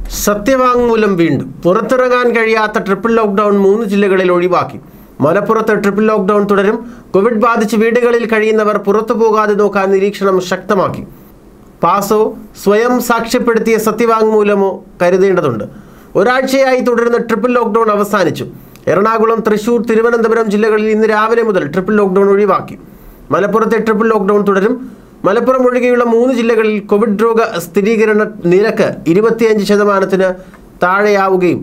സത്യവാങ്മൂലം വീണ്ടും പുറത്തിറങ്ങാൻ കഴിയാത്ത ട്രിപ്പിൾ ലോക്ക്ഡൌൺ മൂന്ന് ജില്ലകളിൽ ഒഴിവാക്കി മലപ്പുറത്ത് ട്രിപ്പിൾ ലോക്ക്ഡൌൺ തുടരും കോവിഡ് ബാധിച്ച് വീടുകളിൽ കഴിയുന്നവർ പുറത്തു പോകാതെ നോക്കാൻ നിരീക്ഷണം ശക്തമാക്കി പാസോ സ്വയം സാക്ഷ്യപ്പെടുത്തിയ സത്യവാങ്മൂലമോ കരുതേണ്ടതുണ്ട് ഒരാഴ്ചയായി തുടരുന്ന ട്രിപ്പിൾ ലോക്ക്ഡൌൺ അവസാനിച്ചു എറണാകുളം തൃശൂർ തിരുവനന്തപുരം ജില്ലകളിൽ ഇന്ന് രാവിലെ മുതൽ ട്രിപ്പിൾ ലോക്ക്ഡൌൺ ഒഴിവാക്കി മലപ്പുറത്തെ ട്രിപ്പിൾ ലോക്ക്ഡൌൺ തുടരും മലപ്പുറം ഒഴികെയുള്ള മൂന്ന് ജില്ലകളിൽ കോവിഡ് രോഗ സ്ഥിരീകരണ നിരക്ക് ഇരുപത്തിയഞ്ച് ശതമാനത്തിന് താഴെയാവുകയും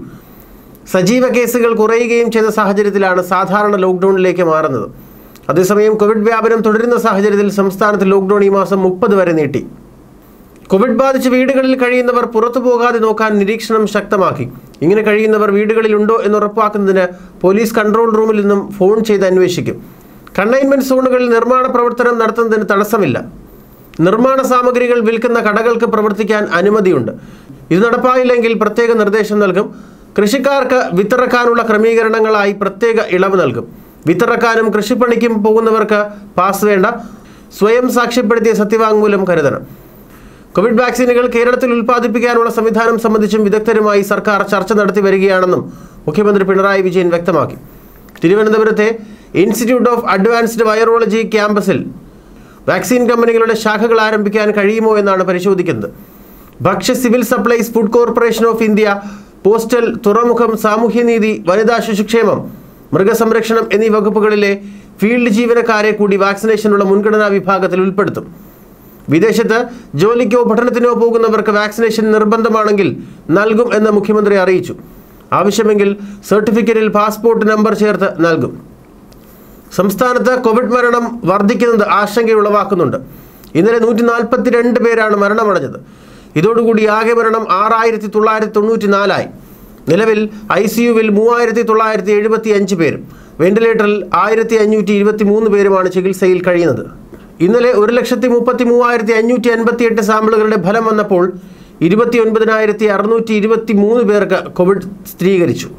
സജീവ കേസുകൾ കുറയുകയും ചെയ്ത സാഹചര്യത്തിലാണ് സാധാരണ ലോക്ക്ഡൌണിലേക്ക് മാറുന്നത് അതേസമയം കോവിഡ് വ്യാപനം തുടരുന്ന സാഹചര്യത്തിൽ സംസ്ഥാനത്ത് ലോക്ക്ഡൌൺ ഈ മാസം മുപ്പത് വരെ നീട്ടി കോവിഡ് ബാധിച്ച് വീടുകളിൽ കഴിയുന്നവർ പുറത്തു പോകാതെ നോക്കാൻ നിരീക്ഷണം ശക്തമാക്കി ഇങ്ങനെ കഴിയുന്നവർ വീടുകളിലുണ്ടോ എന്ന് ഉറപ്പാക്കുന്നതിന് പോലീസ് കൺട്രോൾ റൂമിൽ നിന്നും ഫോൺ ചെയ്ത് അന്വേഷിക്കും കണ്ടെയ്ൻമെന്റ് സോണുകളിൽ നിർമ്മാണ പ്രവർത്തനം നടത്തുന്നതിന് തടസ്സമില്ല നിർമ്മാണ സാമഗ്രികൾ വിൽക്കുന്ന കടകൾക്ക് പ്രവർത്തിക്കാൻ അനുമതിയുണ്ട് ഇത് നടപ്പായില്ലെങ്കിൽ പ്രത്യേക നിർദ്ദേശം നൽകും കൃഷിക്കാർക്ക് വിത്തിറക്കാനുള്ള ക്രമീകരണങ്ങളായി പ്രത്യേക ഇളവ് നൽകും വിത്തിറക്കാനും കൃഷിപ്പണിക്കും പോകുന്നവർക്ക് പാസ് വേണ്ട സ്വയം സാക്ഷ്യപ്പെടുത്തിയ സത്യവാങ്മൂലം കരുതണം കോവിഡ് വാക്സിനുകൾ കേരളത്തിൽ ഉൽപ്പാദിപ്പിക്കാനുള്ള സംവിധാനം സംബന്ധിച്ചും വിദഗ്ധരുമായി സർക്കാർ ചർച്ച നടത്തി വരികയാണെന്നും മുഖ്യമന്ത്രി പിണറായി വിജയൻ വ്യക്തമാക്കി തിരുവനന്തപുരത്തെ ഇൻസ്റ്റിറ്റ്യൂട്ട് ഓഫ് അഡ്വാൻസ്ഡ് വൈറോളജി ക്യാമ്പസിൽ വാക്സിൻ കമ്പനികളുടെ ശാഖകൾ ആരംഭിക്കാൻ കഴിയുമോ എന്നാണ് പരിശോധിക്കുന്നത് ഭക്ഷ്യ civil supplies food corporation of India postal തുറമുഖം സാമൂഹ്യനീതി വനിതാ ശിശുക്ഷേമം മൃഗസംരക്ഷണം എന്നീ വകുപ്പുകളിലെ ഫീൽഡ് ജീവനക്കാരെ കൂടി വാക്സിനേഷനുള്ള മുൻഗണനാ വിഭാഗത്തിൽ ഉൾപ്പെടുത്തും വിദേശത്ത് ജോലിക്കോ പഠനത്തിനോ പോകുന്നവർക്ക് വാക്സിനേഷൻ നിർബന്ധമാണെങ്കിൽ നൽകും എന്ന് മുഖ്യമന്ത്രി അറിയിച്ചു ആവശ്യമെങ്കിൽ സർട്ടിഫിക്കറ്റിൽ പാസ്പോർട്ട് നമ്പർ ചേർത്ത് നൽകും സംസ്ഥാനത്ത് കോവിഡ് മരണം വർദ്ധിക്കുന്നത് ആശങ്കയുളവാക്കുന്നുണ്ട് ഇന്നലെ നൂറ്റി നാൽപ്പത്തി രണ്ട് പേരാണ് മരണമടഞ്ഞത് ഇതോടുകൂടി ആകെ മരണം ആറായിരത്തി തൊള്ളായിരത്തി തൊണ്ണൂറ്റി നാലായി നിലവിൽ ഐ സി യുവിൽ മൂവായിരത്തി തൊള്ളായിരത്തി എഴുപത്തി അഞ്ച് പേരും വെന്റിലേറ്ററിൽ ആയിരത്തി അഞ്ഞൂറ്റി ഇരുപത്തി മൂന്ന് പേരുമാണ് ചികിത്സയിൽ കഴിയുന്നത് ഇന്നലെ ഒരു ലക്ഷത്തി മുപ്പത്തി മൂവായിരത്തി അഞ്ഞൂറ്റി അൻപത്തി എട്ട് സാമ്പിളുകളുടെ ഫലം വന്നപ്പോൾ ഇരുപത്തി ഒൻപതിനായിരത്തി അറുന്നൂറ്റി ഇരുപത്തി മൂന്ന് പേർക്ക് കോവിഡ് സ്ഥിരീകരിച്ചു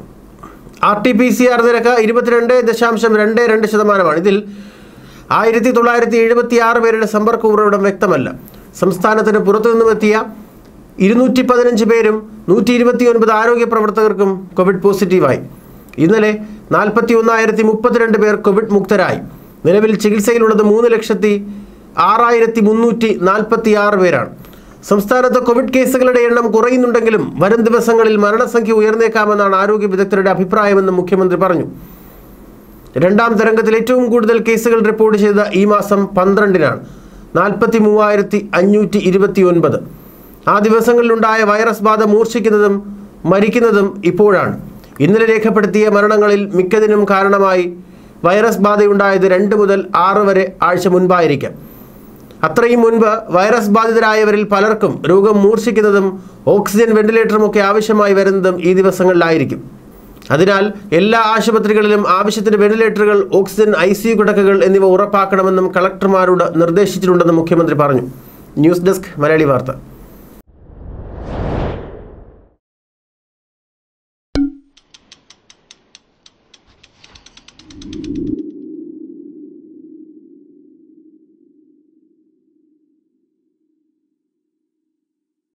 R T P C R നിരക്ക് ഇരുപത്തിരണ്ട് ദശാംശം രണ്ട് രണ്ട് ശതമാനമാണ് ഇതിൽ ആയിരത്തി തൊള്ളായിരത്തി എഴുപത്തി ആറ് പേരുടെ സമ്പർക്ക ഉറവിടം വ്യക്തമല്ല സംസ്ഥാനത്തിന് പുറത്തുനിന്നുമെത്തിയ ഇരുന്നൂറ്റി പതിനഞ്ച് പേരും നൂറ്റി ഇരുപത്തി ഒൻപത് ആരോഗ്യ പ്രവർത്തകർക്കും കോവിഡ് പോസിറ്റീവായി ഇന്നലെ നാൽപ്പത്തി ഒന്നായിരത്തി മുപ്പത്തിരണ്ട് പേർ കോവിഡ് മുക്തരായി നിലവിൽ ചികിത്സയിലുള്ളത് മൂന്ന് ലക്ഷത്തി ആറായിരത്തി മുന്നൂറ്റി നാൽപ്പത്തി ആറ് പേരാണ് സംസ്ഥാനത്ത് കോവിഡ് കേസുകളുടെ എണ്ണം കുറയുന്നുണ്ടെങ്കിലും വരും ദിവസങ്ങളിൽ മരണസംഖ്യ ഉയർന്നേക്കാമെന്നാണ് ആരോഗ്യ വിദഗ്ധരുടെ അഭിപ്രായമെന്ന് മുഖ്യമന്ത്രി പറഞ്ഞു രണ്ടാം തരംഗത്തിൽ ഏറ്റവും കൂടുതൽ കേസുകൾ റിപ്പോർട്ട് ചെയ്ത ഈ മാസം പന്ത്രണ്ടിനാണ് നാൽപ്പത്തി മൂവായിരത്തി അഞ്ഞൂറ്റി ഇരുപത്തി ഒൻപത് ആ ദിവസങ്ങളിലുണ്ടായ വൈറസ് ബാധ മൂർച്ഛിക്കുന്നതും മരിക്കുന്നതും ഇപ്പോഴാണ് ഇന്നലെ രേഖപ്പെടുത്തിയ മരണങ്ങളിൽ മിക്കതിനും കാരണമായി വൈറസ് ബാധയുണ്ടായത് രണ്ട് മുതൽ ആറ് വരെ ആഴ്ച മുൻപായിരിക്കാം അത്രയും മുൻപ് വൈറസ് ബാധിതരായവരിൽ പലർക്കും രോഗം മൂർച്ഛിക്കുന്നതും ഓക്സിജൻ വെന്റിലേറ്ററും ഒക്കെ ആവശ്യമായി വരുന്നതും ഈ ദിവസങ്ങളിലായിരിക്കും അതിനാൽ എല്ലാ ആശുപത്രികളിലും ആവശ്യത്തിന് വെന്റിലേറ്ററുകൾ ഓക്സിജൻ ഐ സി യു കിടക്കകൾ എന്നിവ ഉറപ്പാക്കണമെന്നും കളക്ടർമാരോട് നിർദ്ദേശിച്ചിട്ടുണ്ടെന്നും മുഖ്യമന്ത്രി പറഞ്ഞു ന്യൂസ് ഡെസ്ക് മലയാളി വാർത്ത